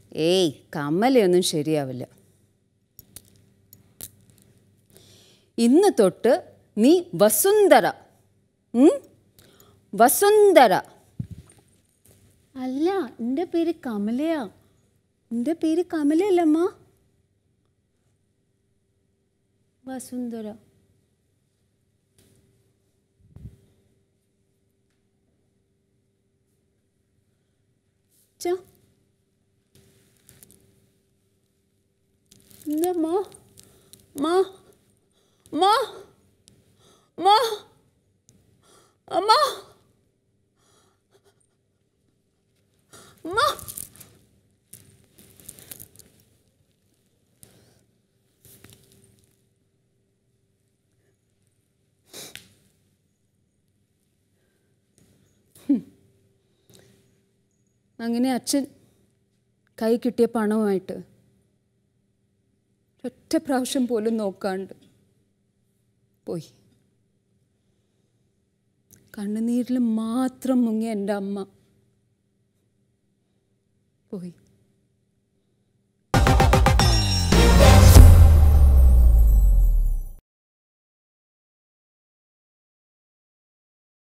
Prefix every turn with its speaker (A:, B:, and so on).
A: ഏയ് കമ്മലയൊന്നും ശരിയാവില്ല ഇന്ന് തൊട്ട് നീ വസുന്ധര ഉം? വസുന്ധര അല്ല എൻ്റെ പേര് കമലയാ എൻ്റെ പേര് കമലയല്ലമ്മ വസുന്ധര ച എന്താ മാ മാ മാ അമ്മ അമ്മ അങ്ങനെ അച്ഛൻ കൈ കിട്ടിയ പണവുമായിട്ട് ഒറ്റ പ്രാവശ്യം പോലും നോക്കാണ്ട് പോയി കണ്ണുനീരിൽ മാത്രം മുങ്ങിയ എൻ്റെ അമ്മ പോയി